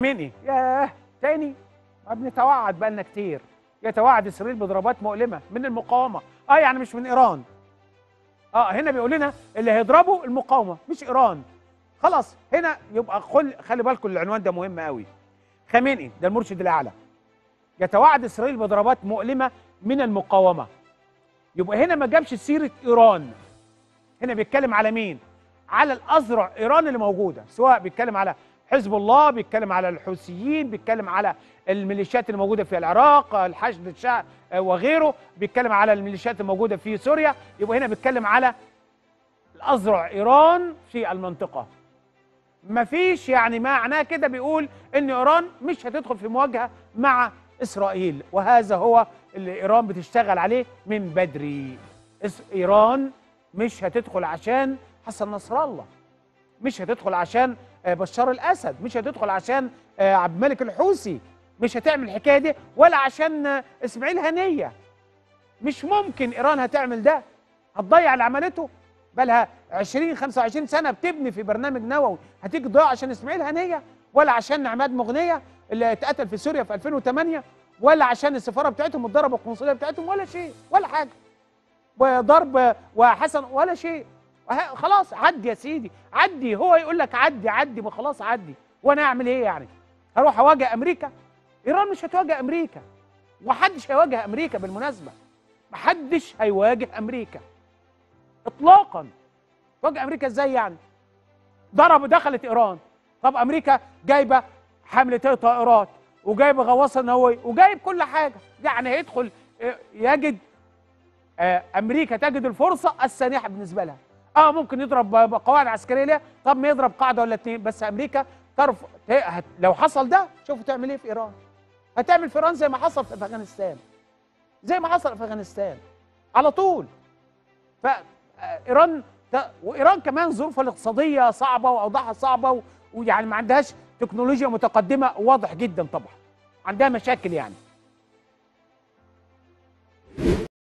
خميني ياه تاني ما بنتوعد بقالنا كتير يتوعد اسرائيل بضربات مؤلمه من المقاومه اه يعني مش من ايران اه هنا بيقول لنا اللي هيضربوا المقاومه مش ايران خلاص هنا يبقى خل... خلي بالكم العنوان ده مهم قوي خامنئي ده المرشد الاعلى يتوعد اسرائيل بضربات مؤلمه من المقاومه يبقى هنا ما جابش سيره ايران هنا بيتكلم على مين على الاذرع ايران اللي موجوده سواء بيتكلم على حزب الله بيتكلم على الحوثيين بيتكلم على الميليشيات اللي موجوده في العراق الحشد الشعب وغيره بيتكلم على الميليشيات الموجوده في سوريا يبقى هنا بيتكلم على الاذرع ايران في المنطقه مفيش يعني معناه كده بيقول ان ايران مش هتدخل في مواجهه مع اسرائيل وهذا هو اللي ايران بتشتغل عليه من بدري إس- ايران مش هتدخل عشان حسن نصر الله مش هتدخل عشان آه، بشار الاسد مش هتدخل عشان آه، عبد الملك الحوثي مش هتعمل الحكايه دي ولا عشان آه، اسماعيل هنيه مش ممكن ايران هتعمل ده هتضيع اللي عملته بقالها 20 25 سنه بتبني في برنامج نووي هتيجي تضيع عشان اسماعيل هنيه ولا عشان عماد مغنيه اللي اتقتل في سوريا في 2008 ولا عشان السفاره بتاعتهم اتضرب القنصليه بتاعتهم ولا شيء ولا حاجه وضرب وحسن ولا شيء وه- خلاص عدي يا سيدي عدي هو يقول لك عدي عدي ما خلاص عدي وانا اعمل ايه يعني هروح اواجه امريكا ايران مش هتواجه امريكا ومحدش هيواجه امريكا بالمناسبه محدش هيواجه امريكا اطلاقا تواجه امريكا ازاي يعني ضرب دخلت ايران طب امريكا جايبه حمله طائرات وجايبه غواصه نوويه وجايب كل حاجه يعني هيدخل آه، يجد آه، امريكا تجد الفرصه السانحه بالنسبه لها اه ممكن يضرب ب- بقواعد عسكريه ليها طب ما يضرب قاعده ولا اتنين بس امريكا تعرف ت- هت- لو حصل ده شوفوا تعمل ايه في ايران هتعمل في ايران زي ما حصل في افغانستان زي ما حصل في افغانستان على طول فايران وايران كمان ظروفها الاقتصاديه صعبه واوضاعها صعبه و- ويعني ما عندهاش تكنولوجيا متقدمه واضح جدا طبعا عندها مشاكل يعني